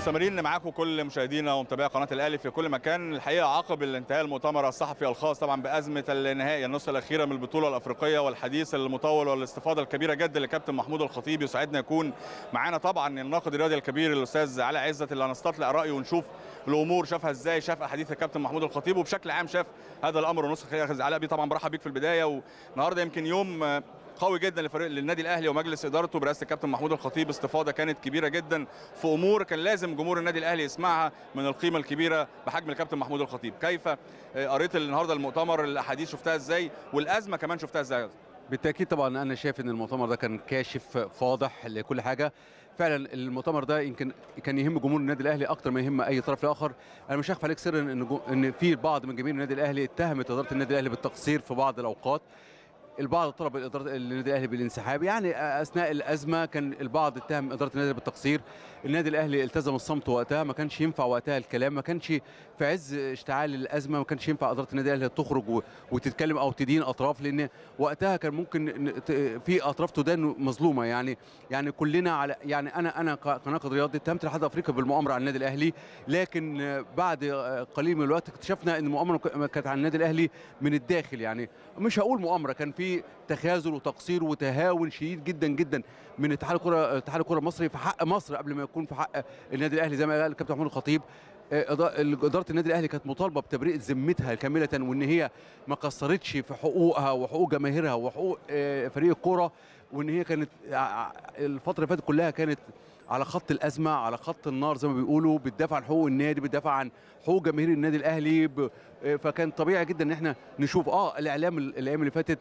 مستمرين معاكم كل مشاهدينا ومتابعي قناه الاهلي في كل مكان الحقيقه عقب الانتهاء المؤتمر الصحفي الخاص طبعا بازمه النهائي النصف الاخيره من البطوله الافريقيه والحديث المطول والاستفاضه الكبيره جدا لكابتن محمود الخطيب يسعدنا يكون معانا طبعا الناقد الرياضي الكبير الاستاذ علاء عزت اللي هنستطلع رايه ونشوف الامور شافها ازاي شاف احاديث الكابتن محمود الخطيب وبشكل عام شاف هذا الامر ونصف الاخيره علاء بيه طبعا برحب بيك في البدايه والنهارده يمكن يوم قوي جدا لفريق للنادي الاهلي ومجلس ادارته برئاسه الكابتن محمود الخطيب استفاضه كانت كبيره جدا في امور كان لازم جمهور النادي الاهلي يسمعها من القيمه الكبيره بحجم الكابتن محمود الخطيب كيف قريت النهارده المؤتمر الاحاديث شفتها ازاي والازمه كمان شفتها ازاي بالتاكيد طبعا انا شايف ان المؤتمر ده كان كاشف فاضح لكل حاجه فعلا المؤتمر ده يمكن كان يهم جمهور النادي الاهلي اكتر ما يهم اي طرف اخر انا مش هخفي عليك سرا ان ان في بعض من جماهير النادي الاهلي اتهمت اداره النادي الاهلي بالتقصير في بعض الاوقات البعض طلب الاداره النادي الاهلي بالانسحاب يعني اثناء الازمه كان البعض اتهم اداره النادي بالتقصير النادي الاهلي التزم الصمت وقتها ما كانش ينفع وقتها الكلام ما كانش في عز اشتعال الازمه ما كانش ينفع اداره النادي الاهلي تخرج وتتكلم او تدين اطراف لان وقتها كان ممكن في اطراف تدان مظلومه يعني يعني كلنا على يعني انا انا كناقد رياضي اتهمت الاتحاد الافريقي بالمؤامره على النادي الاهلي لكن بعد قليل من الوقت اكتشفنا ان المؤامره كانت على النادي الاهلي من الداخل يعني مش هقول مؤامره كان في تخاذل وتقصير وتهاون شديد جدا جدا من اتحاد الكره اتحاد الكره المصري في حق مصر قبل ما يكون في حق النادي الاهلي زي ما قال الكابتن محمود الخطيب اداره النادي الاهلي كانت مطالبه بتبرئه ذمتها كامله وان هي ما قصرتش في حقوقها وحقوق جماهيرها وحقوق فريق الكوره وان هي كانت الفتره اللي فاتت كلها كانت على خط الازمه على خط النار زي ما بيقولوا بتدافع عن حقوق النادي بتدافع عن حقوق جماهير النادي الاهلي ب... فكان طبيعي جدا ان احنا نشوف اه الاعلام الايام اللي فاتت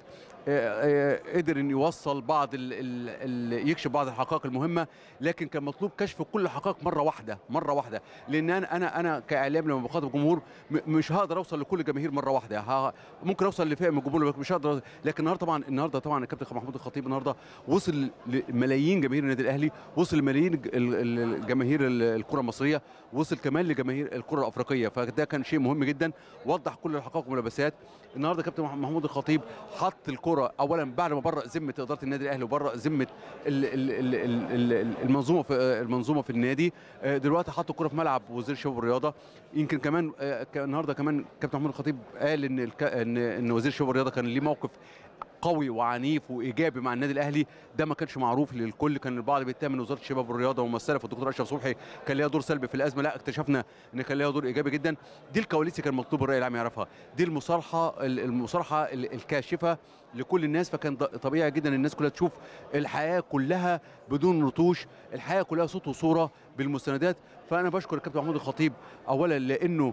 قدر ان يوصل بعض ال ال يكشف بعض الحقائق المهمه لكن كان مطلوب كشف كل الحقائق مره واحده مره واحده لان انا انا انا كاعلام لما بخاطب جمهور مش هقدر اوصل لكل جماهير مره واحده ممكن اوصل لفئه من الجمهور مش هقدر لكن النهارده طبعا النهارده طبعا الكابتن محمود الخطيب النهارده وصل لملايين جماهير النادي الاهلي وصل لملايين جماهير الكره المصريه وصل كمان لجماهير الكره الافريقيه فده كان شيء مهم جدا وضح كل الحقائق والملابسات النهارده كابتن محمود الخطيب حط الكره اولا بعد ما برأ ذمه اداره النادي الاهلي وبرأ ذمه المنظومه في المنظومه في النادي دلوقتي حط الكره في ملعب وزير الشباب والرياضه يمكن كمان النهارده كمان كابتن محمود الخطيب قال ان ان ان وزير الشباب والرياضه كان ليه موقف قوي وعنيف وايجابي مع النادي الاهلي ده ما كانش معروف للكل كان البعض بيتهم ان وزاره الشباب والرياضه وممثله في الدكتور اشرف صبحي كان ليها دور سلبي في الازمه لا اكتشفنا ان كان ليها دور ايجابي جدا دي الكواليس كان مطلوب الراي العام يعرفها دي المصارحه المصارحه الكاشفه لكل الناس فكان طبيعي جدا الناس كلها تشوف الحياه كلها بدون رتوش الحياه كلها صوت وصوره بالمستندات فانا بشكر الكابتن محمود الخطيب اولا لانه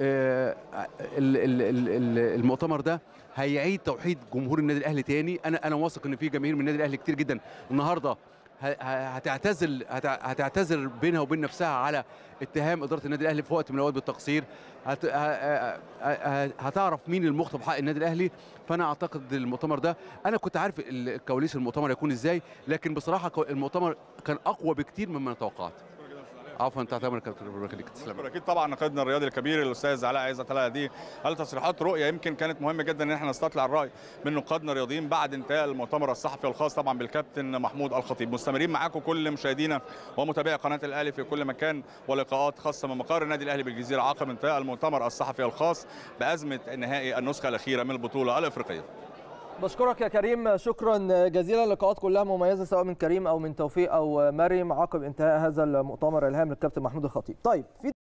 المؤتمر ده هيعيد توحيد جمهور النادي الاهلي تاني انا انا واثق ان في جماهير من النادي الاهلي كتير جدا النهارده هتعتذر هتعتذر بينها وبين نفسها على اتهام اداره النادي الاهلي في وقت من الاوقات بالتقصير هت... هتعرف مين المخطئ في حق النادي الاهلي فانا اعتقد المؤتمر ده انا كنت عارف الكواليس المؤتمر هيكون ازاي لكن بصراحه المؤتمر كان اقوى بكتير مما توقعت عفوا انت هتعمل كابتن ربنا يخليك تسلم اكيد طبعا نقدنا الرياضي الكبير الاستاذ علاء عزت على دي هل تصريحات رؤيه يمكن كانت مهمه جدا ان احنا نستطلع الراي من نقادنا الرياضيين بعد انتهاء المؤتمر الصحفي الخاص طبعا بالكابتن محمود الخطيب مستمرين معاكم كل مشاهدينا ومتابعي قناه الاهلي في كل مكان ولقاءات خاصه من مقر النادي الاهلي بالجزيره عقب انتهاء المؤتمر الصحفي الخاص بازمه نهائي النسخه الاخيره من البطوله الافريقيه بشكرك يا كريم شكرا جزيلا اللقاءات كلها مميزه سواء من كريم او من توفيق او مريم عقب انتهاء هذا المؤتمر الهام للكابتن محمود الخطيب طيب في